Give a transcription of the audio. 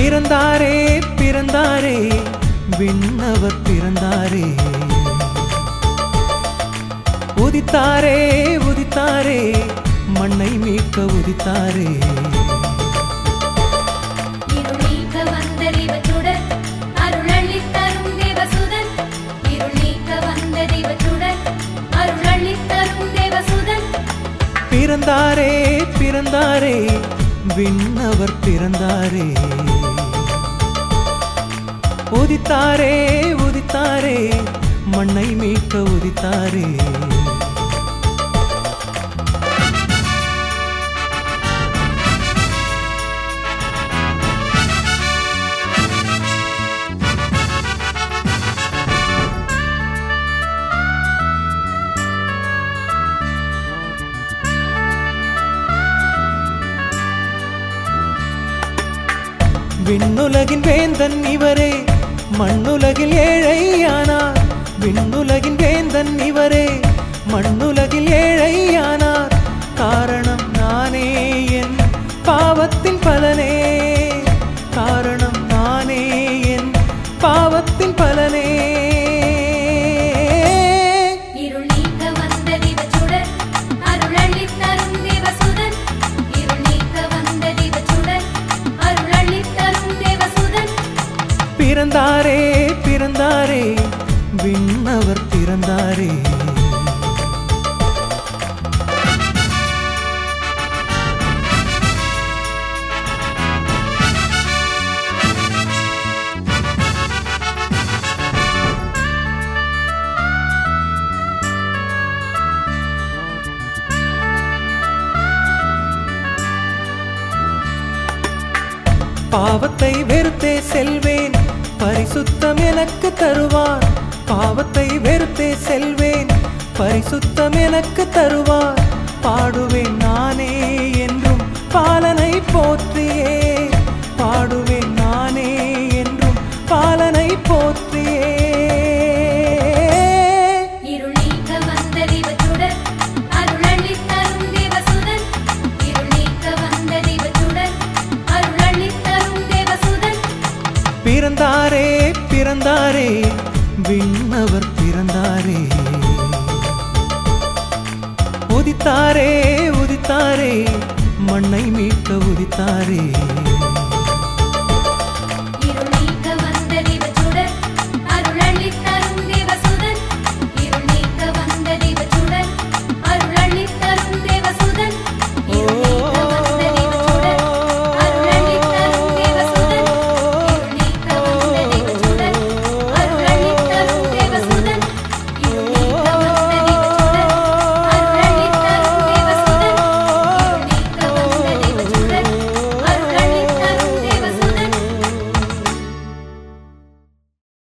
பிறந்தாரே பிறந்தாரே விண்ணவர் பிறந்தாரே உதித்தாரே உதித்தாரே மண்ணை மீட்க உதித்தாரே இருள் நீக்க வந்த தெய்வச்சுடர் அருளள்ளித் தரும் தேவசுதன் இருள் நீக்க வந்த தெய்வச்சுடர் அருளள்ளித் தரும் தேவசுதன் பிறந்தாரே பிறந்தாரே விண்ணவர் பிறந்தாரே உதித்தாரே உதித்தாரே மண்ணை மீட்க உதித்தாரே விண்ணுலகின் வேந்தன் இவரே மண்ணுலகில் ஏழையானார் விண்ணுலகின் வேந்தன் இவரே மண்ணுலகில் ஏழையானார் காரணம் நானே என் பாவத்தின் பலனே காரணம் நானே என் பாவத்தின் பலனே இருள் நீக்க வந்த தெய்வச்சுடர் அருளள்ளித் தரும் தேவசுதன் இருள் நீக்க வந்த தெய்வச்சுடர் அருளள்ளித் தரும் தேவசுதன் பிறந்தாரே பிறந்தாரே விண்ணவர் பிறந்தாரே பாவத்தை வெறுத்தே செல்வேன் பரிசுத்தம் எனக்கு தருவார் பாவத்தை வெறுத்தே செல்வேன் பரிசுத்தம் எனக்கு தருவார் பாடுவேன் நானே என்றும் பாலனை போற்றியே பாடுவேன் நானே என்றும் பாலனை போற்றியே இருள் நீக்க வந்த தெய்வச்சுடர் அருளள்ளித் தரும் தேவசுதன் இருள் நீக்க வந்த தெய்வச்சுடர் அருளள்ளித் தரும் தேவசுதன் பிறந்தாரே பிறந்தாரே விண்ணவர் பிறந்தாரே உதித்தாரே உதித்தாரே மண்ணை மீட்க உதித்தாரே